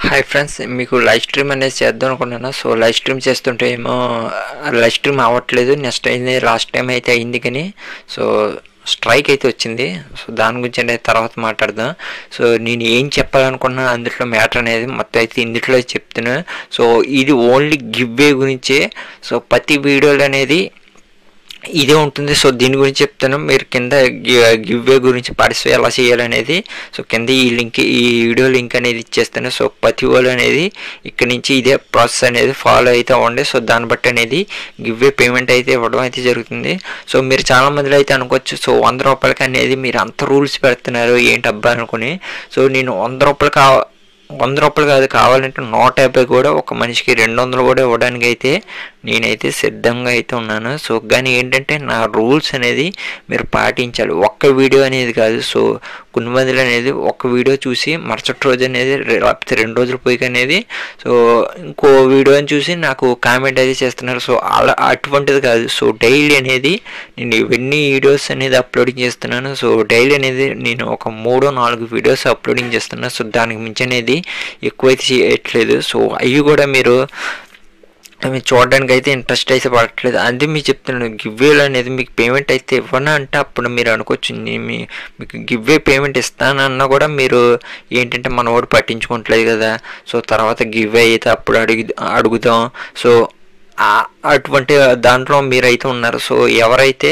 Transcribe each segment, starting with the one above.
hi friends మీకు live stream అనేది చేద్దాం అనుకున్నాను సో లైవ్ స్ట్రీమ్ చేస్తుంటే ఏమో లైవ్ స్ట్రీమ్ అవ్వట్లేదు నెక్స్ట్ అయింది లాస్ట్ టైం అయితే అయింది కానీ సో స్ట్రైక్ అయితే వచ్చింది సో దాని గురించి అనేది తర్వాత మాట్లాడదాం సో నేను ఏం చెప్పాలనుకున్నా అందులో మ్యాటర్ అనేది మొత్తం అయితే ఇందులో చెప్తున్నా సో ఇది ఓన్లీ గివ్వే గురించే సో ప్రతి వీడియోలు అనేది ఇదే ఉంటుంది సో దీని గురించి చెప్తాను మీరు కింద గివ్వే గురించి పార్టిసిపేట్ ఎలా చేయాలనేది సో కింద ఈ లింక్ ఈ వీడియో లింక్ అనేది ఇచ్చేస్తాను సో ప్రతి వాళ్ళు అనేది ఇక్కడ నుంచి ఇదే ప్రాసెస్ అనేది ఫాలో అయితే అవ్వండి సో దాన్ని బట్టి అనేది గివ్వే పేమెంట్ అయితే ఇవ్వడం అయితే జరుగుతుంది సో మీరు చాలా మందిలో అయితే అనుకోవచ్చు సో వంద రూపాయలకి అనేది మీరు అంత రూల్స్ పెడుతున్నారు ఏంటి అబ్బా అనుకుని సో నేను వంద రూపాయలు కావ వంద రూపాయలు కాదు కావాలంటే నూట యాభై కూడా ఒక మనిషికి రెండు వందలు కూడా ఇవ్వడానికి అయితే నేనైతే సిద్ధంగా అయితే ఉన్నాను సో కానీ ఏంటంటే నా రూల్స్ అనేది మీరు పాటించాలి ఒక్క వీడియో అనేది కాదు సో కొన్ని మందిలో అనేది ఒక వీడియో చూసి మరుసటి రోజు అనేది లేకపోతే రెండు రోజులు పోయి అనేది సో ఇంకో వీడియోని చూసి నాకు కామెంట్ అయితే చేస్తున్నారు సో అలా అటువంటిది కాదు సో డైలీ అనేది నేను ఇవన్నీ వీడియోస్ అనేది అప్లోడింగ్ చేస్తున్నాను సో డైలీ అనేది నేను ఒక మూడో నాలుగు వీడియోస్ అప్లోడింగ్ చేస్తున్నాను సో దానికి మించి అనేది ఎక్కువైతే చేయట్లేదు సో అవి కూడా మీరు మీరు చూడడానికి అయితే ఇంట్రెస్ట్ అయితే పడట్లేదు అది మీకు చెప్తున్నాను గివ్వేలు అనేది మీకు పేమెంట్ అయితే ఇవ్వను అంటే అప్పుడు మీరు అనుకోవచ్చు మీ మీకు గివ్వే పేమెంట్ ఇస్తానన్నా కూడా మీరు ఏంటంటే మన వాడు పట్టించుకోవట్లేదు కదా సో తర్వాత గివ్వే అయితే అప్పుడు అడుగు అడుగుదాం సో అటువంటి దాంట్లో మీరైతే ఉన్నారు సో ఎవరైతే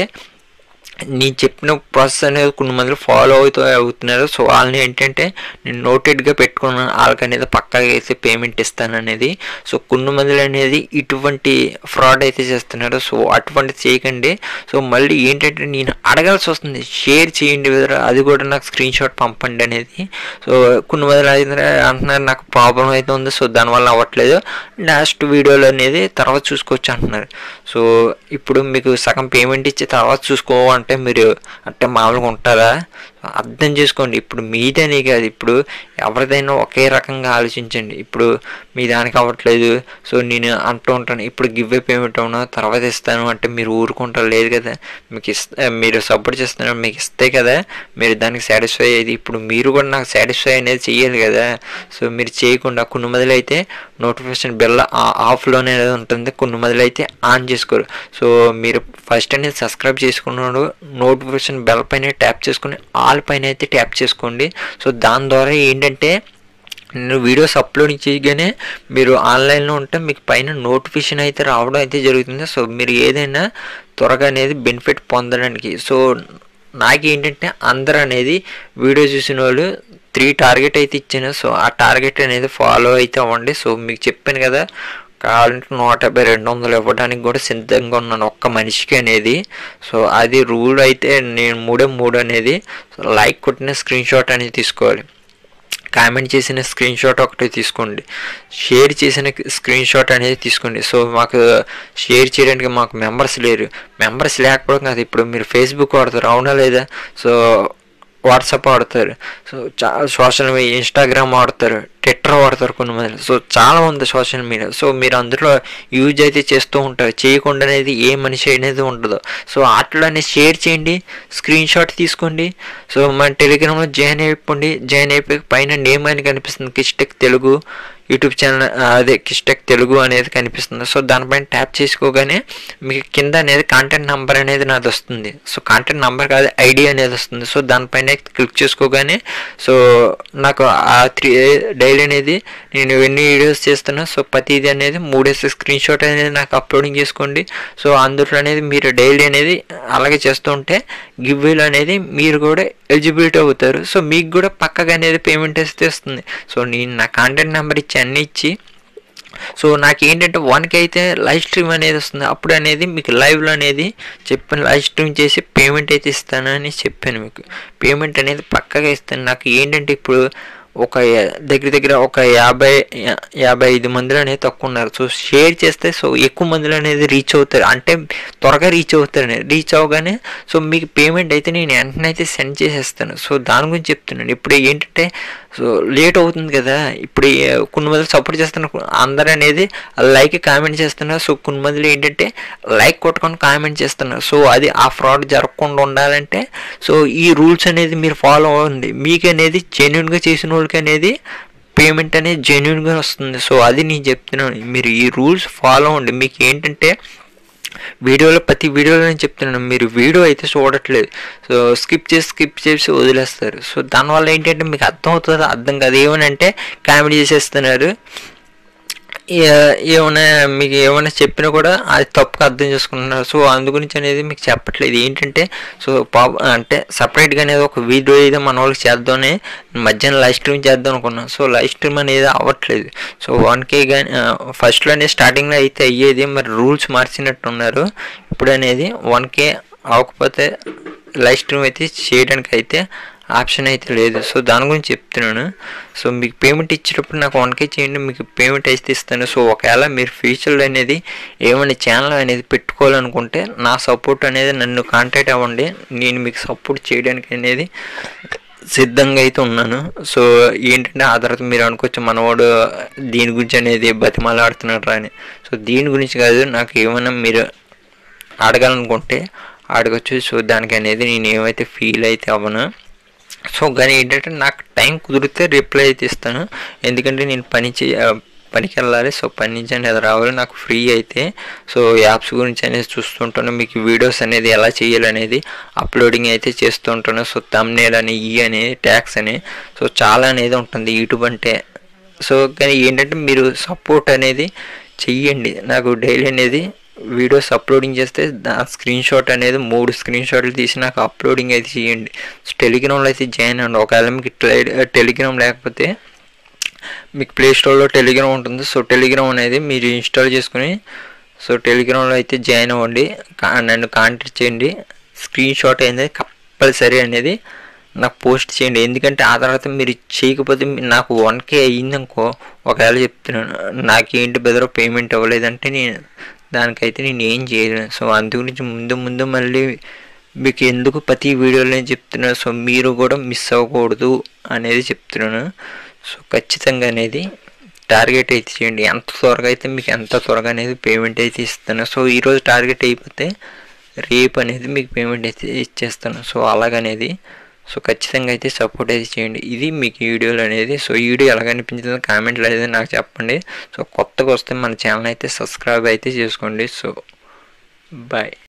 నేను చెప్పిన ప్రాసెస్ అనేది కొన్ని మంది ఫాలో అవుతూ అవుతున్నారు సో వాళ్ళని ఏంటంటే నేను నోటెడ్గా పెట్టుకున్నాను వాళ్ళకి అనేది పక్కాగా అయితే పేమెంట్ ఇస్తాను అనేది సో కొన్ని మంది అనేది ఇటువంటి ఫ్రాడ్ అయితే చేస్తున్నారు సో అటువంటి చేయకండి సో మళ్ళీ ఏంటంటే నేను అడగాల్సి వస్తుంది షేర్ చేయండి విధంగా అది కూడా నాకు స్క్రీన్ షాట్ పంపండి అనేది సో కొన్ని మంది అయితే అంటున్నారు నాకు ప్రాబ్లం అయితే ఉంది సో దానివల్ల అవ్వట్లేదు లాస్ట్ వీడియోలో అనేది తర్వాత చూసుకోవచ్చు అంటున్నారు సో ఇప్పుడు మీకు సగం పేమెంట్ ఇచ్చి తర్వాత చూసుకోవాలి అంటే మీరు అంటే మామూలుగా ఉంటారా అర్థం చేసుకోండి ఇప్పుడు మీదనే కాదు ఇప్పుడు ఎవరిదైనా ఒకే రకంగా ఆలోచించండి ఇప్పుడు మీ దానికి అవ్వట్లేదు సో నేను అంటూ ఉంటాను ఇప్పుడు గివ్ పేమెంట్ అవునా తర్వాత ఇస్తాను అంటే మీరు ఊరుకుంటారు లేదు కదా మీకు ఇస్తా మీరు సపోర్ట్ చేస్తున్నారు మీకు ఇస్తే కదా మీరు దానికి సాటిస్ఫై అయ్యేది ఇప్పుడు మీరు కూడా నాకు సాటిస్ఫై అనేది చేయాలి కదా సో మీరు చేయకుండా కొన్ని మొదలు అయితే నోటిఫికేషన్ బెల్ ఆఫ్లోనే అనేది ఉంటుంది కొన్ని మొదలు అయితే ఆన్ చేసుకోరు సో మీరు ఫస్ట్ అనేది సబ్స్క్రైబ్ చేసుకున్నాడు నోటిఫికేషన్ బెల్ పైన ట్యాప్ చేసుకుని ఆల్ పైన అయితే ట్యాప్ చేసుకోండి సో దాని ద్వారా ఏంటంటే నేను వీడియోస్ అప్లోడ్ చేయగానే మీరు ఆన్లైన్లో ఉంటే మీకు పైన నోటిఫికేషన్ అయితే రావడం అయితే జరుగుతుంది సో మీరు ఏదైనా త్వరగా అనేది బెనిఫిట్ పొందడానికి సో నాకేంటంటే అందరు అనేది వీడియో చూసిన వాళ్ళు త్రీ టార్గెట్ అయితే ఇచ్చాను సో ఆ టార్గెట్ అనేది ఫాలో అయితే అవ్వండి సో మీకు చెప్పాను కదా కావాలంటే నూట యాభై రెండు వందలు ఇవ్వడానికి కూడా సిద్ధంగా ఉన్నాను ఒక్క మనిషికి అనేది సో అది రూల్ అయితే నేను మూడే మూడు అనేది లైక్ కొట్టిన స్క్రీన్ షాట్ అనేది తీసుకోవాలి కామెంట్ చేసిన స్క్రీన్ షాట్ ఒకటి తీసుకోండి షేర్ చేసిన స్క్రీన్ షాట్ అనేది తీసుకోండి సో మాకు షేర్ చేయడానికి మాకు మెంబర్స్ లేరు మెంబర్స్ లేకపోవడం కాదు ఇప్పుడు మీరు ఫేస్బుక్ వాడతారు అవునా లేదా సో వాట్సాప్ వాడతారు సో చా సోషల్ మీడియా ఇన్స్టాగ్రామ్ వాడతారు ట్విట్టర్ వాడతారు కొన్ని మంది సో చాలా ఉంది సోషల్ మీడియా సో మీరు అందులో యూజ్ అయితే చేస్తూ ఉంటారు చేయకుండా అనేది ఏ మనిషి అనేది ఉండదు సో వాటిలో అనేది షేర్ చేయండి స్క్రీన్ షాట్ తీసుకోండి సో మన టెలిగ్రామ్లో జాయిన్ అయిపోండి జాయిన్ అయిపోయి పైన నేమ్ అని కనిపిస్తుంది కిస్టెక్ తెలుగు యూట్యూబ్ ఛానల్ అదే కిస్టెక్ తెలుగు అనేది కనిపిస్తుంది సో దానిపైన ట్యాప్ చేసుకోగానే మీకు కింద అనేది కాంటాక్ట్ నెంబర్ అనేది నాది వస్తుంది సో కాంటాక్ట్ నెంబర్ కాదు ఐడి అనేది వస్తుంది సో దానిపైన క్లిక్ చేసుకోగానే సో నాకు ఆ త్రీ డైలీ అనేది నేను ఎన్ని వీడియోస్ చేస్తున్నా సో ప్రతిదీ అనేది మూడేసి స్క్రీన్ షాట్ అనేది నాకు అప్లోడింగ్ చేసుకోండి సో అందులో అనేది మీరు డైలీ అనేది అలాగే చేస్తూ ఉంటే గివ్వేలు అనేది మీరు కూడా ఎలిజిబిలిటీ అవుతారు సో మీకు కూడా పక్కగా అనేది పేమెంట్ వస్తే వస్తుంది సో నేను నా కాంటాక్ట్ నెంబర్ ఇచ్చి అన్నీ ఇచ్చి సో నాకు ఏంటంటే వన్కి అయితే లైవ్ స్ట్రీమ్ అనేది వస్తుంది అప్పుడు అనేది మీకు లైవ్లో అనేది చెప్పాను లైవ్ స్ట్రీమ్ చేసి పేమెంట్ అయితే ఇస్తానని చెప్పాను మీకు పేమెంట్ అనేది పక్కగా ఇస్తాను నాకు ఏంటంటే ఇప్పుడు ఒక దగ్గర దగ్గర ఒక యాభై యాభై ఐదు మందిలో అనేది తక్కువ ఉన్నారు సో షేర్ చేస్తే సో ఎక్కువ మందిలో అనేది రీచ్ అవుతారు అంటే త్వరగా రీచ్ అవుతారు రీచ్ అవగానే సో మీకు పేమెంట్ అయితే నేను వెంటనే అయితే సెండ్ చేసేస్తాను సో దాని గురించి చెప్తున్నాను ఇప్పుడు ఏంటంటే సో లేట్ అవుతుంది కదా ఇప్పుడు కొన్ని మంది సపోర్ట్ చేస్తున్నారు అందరు అనేది లైక్ కామెంట్ చేస్తున్నారు సో కొన్ని మందిలో ఏంటంటే లైక్ కొట్టుకొని కామెంట్ చేస్తున్నారు సో అది ఆ ఫ్రాడ్ జరగకుండా ఉండాలంటే సో ఈ రూల్స్ అనేది మీరు ఫాలో అవ్వండి మీకు అనేది జెన్యున్గా చేసిన వాళ్ళకి అనేది పేమెంట్ అనేది జెన్యున్గా వస్తుంది సో అది నేను చెప్తున్నాను మీరు ఈ రూల్స్ ఫాలో అవ్వండి మీకు ఏంటంటే వీడియోలో ప్రతి వీడియోలో నేను చెప్తున్నాను మీరు వీడియో అయితే చూడట్లేదు సో స్కిప్ చేసి స్కిప్ చేసి వదిలేస్తారు సో దానివల్ల ఏంటంటే మీకు అర్థం అవుతుంది అర్థం కాదు ఏమనంటే కామెడీ చేసేస్తున్నారు ఏ- ఏమైనా మీకు ఏమైనా చెప్పినా కూడా అది తప్పుగా అర్థం చేసుకుంటున్నారు సో అందు గురించి అనేది మీకు చెప్పట్లేదు ఏంటంటే సో పా అంటే సపరేట్గా అనేది ఒక వీడియో ఏదో మన వాళ్ళకి చేద్దామని మధ్యాహ్నం లైవ్ స్ట్రీమ్ చేద్దాం అనుకున్నాం సో లైవ్ స్ట్రీమ్ అనేది అవ్వట్లేదు సో వన్ కే కానీ ఫస్ట్లోనే స్టార్టింగ్లో అయితే అయ్యేది మరి రూల్స్ మార్చినట్టు ఉన్నారు ఇప్పుడు అనేది వన్ కే అవ్వకపోతే లైవ్ స్ట్రీమ్ అయితే చేయడానికి అయితే ఆప్షన్ అయితే లేదు సో దాని గురించి చెప్తున్నాను సో మీకు పేమెంట్ ఇచ్చేటప్పుడు నాకు వన్ కే చేయండి మీకు పేమెంట్ అయితే ఇస్తాను సో ఒకవేళ మీరు ఫ్యూచర్లో అనేది ఏమైనా ఛానల్ అనేది పెట్టుకోవాలనుకుంటే నా సపోర్ట్ అనేది నన్ను కాంటాక్ట్ అవ్వండి నేను మీకు సపోర్ట్ చేయడానికి అనేది సిద్ధంగా అయితే ఉన్నాను సో ఏంటంటే ఆ తర్వాత మీరు అనుకోవచ్చు మనవాడు దీని గురించి అనేది బతిమాలాడుతున్నాడు అని సో దీని గురించి కాదు నాకు ఏమైనా మీరు అడగాలనుకుంటే అడగచ్చు సో దానికి అనేది నేను ఏమైతే ఫీల్ అయితే అవ్వను సో కానీ ఏంటంటే నాకు టైం కుదిరితే రిప్లై అయితే ఇస్తాను ఎందుకంటే నేను పని చే ఆ, పనికి వెళ్ళాలి సో పని నుంచి అనేది రావాలి నాకు ఫ్రీ అయితే సో యాప్స్ గురించి అనేది చూస్తుంటాను మీకు వీడియోస్ అనేది ఎలా చేయాలి అనేది అప్లోడింగ్ అయితే చేస్తూ ఉంటాను సో తమ్నేల్ అని ఈ అని ట్యాక్స్ అని సో చాలా అనేది ఉంటుంది యూట్యూబ్ అంటే సో కానీ ఏంటంటే మీరు సపోర్ట్ అనేది చెయ్యండి నాకు డైలీ అనేది వీడియోస్ అప్లోడింగ్ చేస్తే దా స్క్రీన్ షాట్ అనేది మూడు స్క్రీన్ షాట్లు తీసి నాకు అప్లోడింగ్ అయితే చేయండి సో టెలిగ్రామ్లో అయితే జాయిన్ అవ్వండి ఒకవేళ మీకు టెలి- టెలిగ్రామ్ లేకపోతే మీకు ప్లే స్టోర్లో టెలిగ్రామ్ ఉంటుంది సో టెలిగ్రామ్ అనేది మీరు ఇన్స్టాల్ చేసుకుని సో టెలిగ్రామ్లో అయితే జాయిన్ అవ్వండి కా- నన్ను కాంటాక్ట్ చేయండి స్క్రీన్ షాట్ అనేది కంపల్సరీ అనేది నాకు పోస్ట్ చేయండి ఎందుకంటే ఆ తర్వాత మీరు చేయకపోతే మీ- నాకు వన్ కే అయ్యిందనుకో ఒకవేళ చెప్తున్నాను నాకేంటి బెదరో పేమెంట్ అవ్వలేదంటే నేను దానికైతే నేను ఏం చేయలేను సో అందు గురించి ముందు ముందు మళ్ళీ మీకు ఎందుకు ప్రతి వీడియోలో నేను చెప్తున్నాను సో మీరు కూడా మిస్ అవ్వకూడదు అనేది చెప్తున్నాను సో ఖచ్చితంగా అనేది టార్గెట్ అయితే చేయండి ఎంత త్వరగా అయితే మీకు ఎంత త్వరగా అనేది పేమెంట్ అయితే ఇస్తాను సో ఈరోజు టార్గెట్ అయిపోతే రేపు అనేది మీకు పేమెంట్ అయితే ఇచ్చేస్తాను సో అలాగనేది సో ఖచ్చితంగా అయితే సపోర్ట్ అయితే చేయండి ఇది మీకు ఈ వీడియోలో అనేది సో ఈ వీడియో ఎలాగ అనిపించిందో కామెంట్లో అయితే నాకు చెప్పండి సో కొత్తగా వస్తే మన ఛానల్ అయితే సబ్స్క్రైబ్ అయితే చేసుకోండి సో బాయ్